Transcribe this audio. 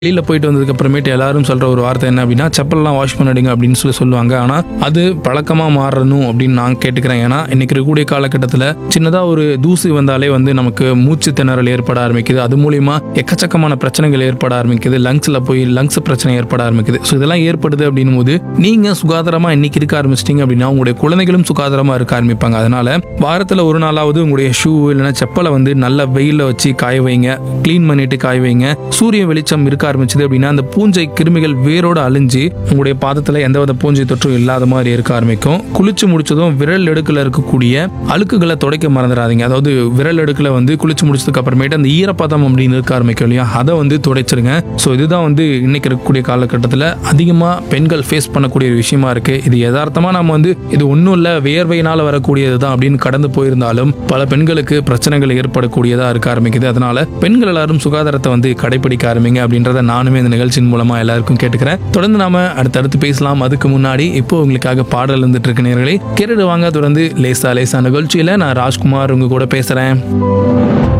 வெளியில் போயிட்டு வந்ததுக்கு அப்புறமேட்டு எல்லாரும் சொல்கிற ஒரு வார்த்தை என்ன அப்படின்னா செப்பல்லாம் வாஷ் பண்ணிடுங்க அப்படின்னு சொல்லி சொல்லுவாங்க ஆனால் அது பழக்கமாக மாறணும் அப்படின்னு நான் கேட்டுக்கிறேன் ஏன்னா இன்னைக்கு இருக்கக்கூடிய காலகட்டத்தில் சின்னதாக ஒரு தூசி வந்தாலே வந்து நமக்கு மூச்சு திணறல் ஏற்பட ஆரம்பிக்குது அது மூலியமா எக்கச்சக்கமான பிரச்சனைகள் ஏற்பட ஆரம்பிக்குது லங்ஸில் போய் லங்ஸ் பிரச்சனை ஏற்பட ஆரம்பிக்குது ஸோ இதெல்லாம் ஏற்படுது அப்படின்னும் போது நீங்கள் சுகாதாரமாக இன்னைக்கு இருக்க ஆரம்பிச்சிட்டிங்க அப்படின்னா உங்களுடைய குழந்தைகளும் சுகாதாரமாக இருக்க ஆரம்பிப்பாங்க அதனால வாரத்தில் ஒரு நாளாவது உங்களுடைய ஷூ இல்லைன்னா செப்பலை வந்து நல்ல வெயிலில் வச்சு காய வைங்க க்ளீன் பண்ணிட்டு காய வைங்க சூரிய வெளிச்சம் இருக்க ஆரம்பிச்சது அப்படின்னா அந்த பூஞ்சை கிருமிகள் வேரோட அழிஞ்சு உங்களுடைய பாதத்தில் எந்தவித பூஞ்சை தொற்றும் இல்லாத மாதிரி இருக்க ஆரம்பிக்கும் குளிச்சு முடிச்சதும் விரல் அடுக்கில் இருக்கக்கூடிய அழுக்குகளை துடைக்க மறந்துடாதீங்க அதாவது விரல் அடுக்கில் வந்து குளிச்சு முடிச்சதுக்கு அப்புறமேட்டு அந்த ஈரப்பதம் அப்படின்னு இருக்க ஆரம்பிக்கும் இல்லையா அதை வந்து துடைச்சிருங்க ஸோ இதுதான் வந்து இன்னைக்கு இருக்கக்கூடிய காலகட்டத்தில் அதிகமாக பெண்கள் ஃபேஸ் பண்ணக்கூடிய ஒரு விஷயமா இருக்கு இது யதார்த்தமாக நம்ம வந்து இது ஒன்றும் இல்லை வேர்வையினால் வரக்கூடியது தான் அப்படின்னு கடந்து போயிருந்தாலும் பல பெண்களுக்கு பிரச்சனைகள் ஏற்படக்கூடியதாக இருக்க ஆரம்பிக்குது அதனால பெண்கள் எல்லாரும் சுகாதாரத்தை வந்து கடைபிடிக்க ஆரம்பிங்க அப்படின்றத நானுமே இந்த நிகழ்ச்சியின் மூலமா எல்லாருக்கும் கேட்டுக்கிறேன் தொடர்ந்து நாம அடுத்தடுத்து பேசலாம் அதுக்கு முன்னாடி இப்போ உங்களுக்காக பாடல் இருந்துட்டு இருக்க நேர்களே கேட்டுட்டு வாங்க தொடர்ந்து லேசா லேசா நிகழ்ச்சியில நான் ராஜ்குமார் உங்க கூட பேசுறேன்